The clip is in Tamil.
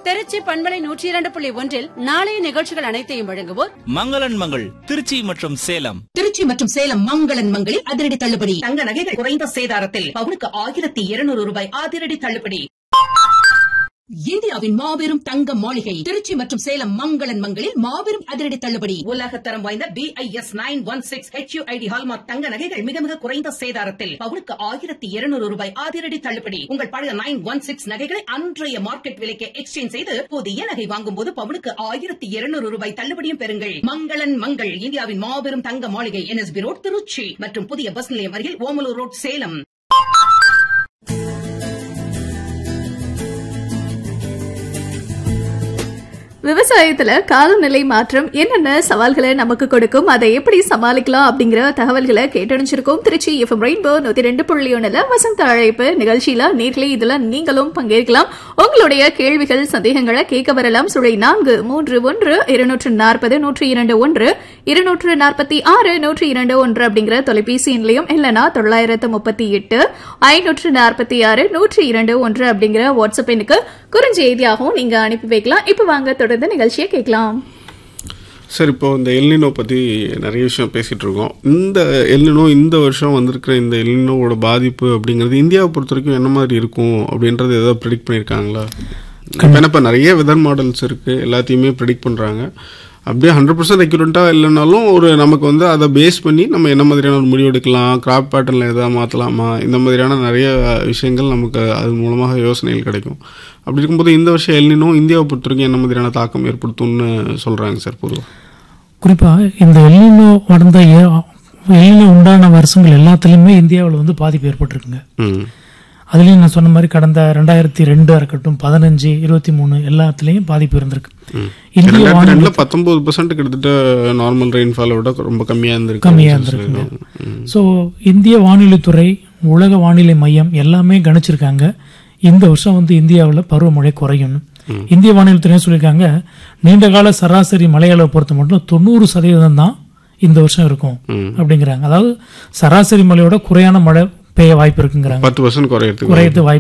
திருச்சி பண்பலை நூற்றி இரண்டு புள்ளி ஒன்றில் நாளைய நிகழ்ச்சிகள் அனைத்தையும் வழங்குவோர் மங்களன் மங்கள் திருச்சி மற்றும் சேலம் திருச்சி மற்றும் சேலம் மங்களன் மங்களில் அதிரடி தள்ளுபடி தங்க நகைகள் குறைந்த சேதாரத்தில் பவுனுக்கு ஆயிரத்தி இருநூறு ரூபாய் அதிரடி தள்ளுபடி இந்தியாவின் மாபெரும் தங்க மாளிகை திருச்சி மற்றும் சேலம் மங்களன் மங்களில் மாபெரும் அதிரடி தள்ளுபடி உலகத்தரம் வாய்ந்த BIS nine one six HUID hallmark தங்க நகைகள் மிக மிக குறைந்த சேதாரத்தில் பவுனுக்கு ஆயிரத்தி இருநூறு ரூபாய் அதிரடி தள்ளுபடி உங்கள் பழைய நைன் ஒன் சிக்ஸ் நகைகளை அன்றைய மார்க்கெட் விலைக்கு எக்ஸ்சேஞ்ச் செய்து புதிய நகை வாங்கும் போது பவுனுக்கு ஆயிரத்தி இருநூறு ரூபாய் தள்ளுபடியும் பெறுங்கள் மங்களன் மங்கள் இந்தியாவின் மாபெரும் தங்க மாளிகை என்எஸ்பி ரோட் திருச்சி மற்றும் புதிய பஸ் நிலையம் அருகில் ஓமலூர் ரோட் சேலம் விவசாயத்துல காலநிலை மாற்றம் என்னென்ன சவால்களை நமக்கு கொடுக்கும் அதை எப்படி சமாளிக்கலாம் அப்படிங்கிற தகவல்களை கேட்டணிச்சிருக்கோம் திருச்சி எஃப்எம் ரெயின்போ நூத்தி ரெண்டு புள்ளி ஒண்ணுல வசந்த அழைப்பு நிகழ்ச்சியில நேர்களை இதுல நீங்களும் பங்கேற்கலாம் உங்களுடைய கேள்விகள் சந்தேகங்களை கேட்க வரலாம் சுழை நான்கு மூன்று ஒன்று இருநூற்று நாற்பது நூற்றி இரண்டு ஒன்று இருநூற்று நாற்பத்தி ஆறு நூற்றி இரண்டு ஒன்று அப்படிங்கிற தொலைபேசி எண்லையும் இல்லைனா தொள்ளாயிரத்து முப்பத்தி எட்டு ஐநூற்று நாற்பத்தி ஆறு நூற்றி இரண்டு ஒன்று அப்படிங்கிற வாட்ஸ்அப் எண்ணுக்கு குறுஞ்செய்தியாகவும் நீங்க அனுப்பி வைக்கலாம் இப்ப வாங்க தொடர்ந்து நிகழ்ச்சியை கேட்கலாம் சார் இப்போ இந்த எல்னினோ பற்றி நிறைய விஷயம் பேசிகிட்டு இருக்கோம் இந்த எல்னினோ இந்த வருஷம் வந்திருக்கிற இந்த எல்னினோவோட பாதிப்பு அப்படிங்கிறது இந்தியாவை பொறுத்த வரைக்கும் என்ன மாதிரி இருக்கும் அப்படின்றது ஏதாவது ப்ரெடிக்ட் பண்ணியிருக்காங்களா ஏன்னா இப்போ நிறைய வெதர் மாடல்ஸ் இருக்குது எல்லாத்தையுமே ப்ரெடிக்ட் பண்ணுறாங்க அப்படியே ஹண்ட்ரட் பர்சன்ட் அக்யூரேட்டாக இல்லைனாலும் ஒரு நமக்கு வந்து அதை பேஸ் பண்ணி நம்ம என்ன மாதிரியான ஒரு முடிவு எடுக்கலாம் கிராப் பேட்டர்னில் எதாவது மாற்றலாமா இந்த மாதிரியான நிறைய விஷயங்கள் நமக்கு அது மூலமாக யோசனைகள் கிடைக்கும் அப்படி இருக்கும்போது இந்த வருஷம் எல்னினோ இந்தியாவை பொறுத்த வரைக்கும் என்ன மாதிரியான தாக்கம் ஏற்படுத்தும்னு சொல்கிறாங்க சார் பொதுவாக குறிப்பாக இந்த எல்லினோ நடந்த எல்லினோ உண்டான வருஷங்கள் எல்லாத்துலேயுமே இந்தியாவில் வந்து பாதிப்பு ஏற்பட்டிருக்குங்க ம் அதுலேயும் நான் சொன்ன மாதிரி கடந்த ரெண்டாயிரத்தி ரெண்டு இருக்கட்டும் பதினஞ்சு இருபத்தி மூணு எல்லாத்துலேயும் பாதிப்பு இருந்திருக்கு இந்திய ரெண்டாயிரத்தி வானிலை ரெண்டுல பத்தொன்பது பர்சன்ட் கிட்டத்தட்ட நார்மல் ரெயின்ஃபாலை விட ரொம்ப கம்மியா இருந்திருக்கு கம்மியாக இருந்திருக்குங்க ஸோ இந்திய வானிலைத்துறை உலக வானிலை மையம் எல்லாமே கணிச்சிருக்காங்க இந்த வருஷம் வந்து இந்தியாவில் பருவமழை குறையும்னு இந்திய வானிலைத்துறை சொல்லியிருக்காங்க நீண்ட கால சராசரி மழையளவை பொறுத்த மட்டும் தொண்ணூறு சதவீதம் தான் இந்த வருஷம் இருக்கும் அப்படிங்கிறாங்க அதாவது சராசரி மழையோட குறையான மழை பெய்ய வாய்ப்பு இருக்குங்கிறாங்க பத்து பர்சன்ட் குறையறதுக்கு குறையது வாய்ப்பு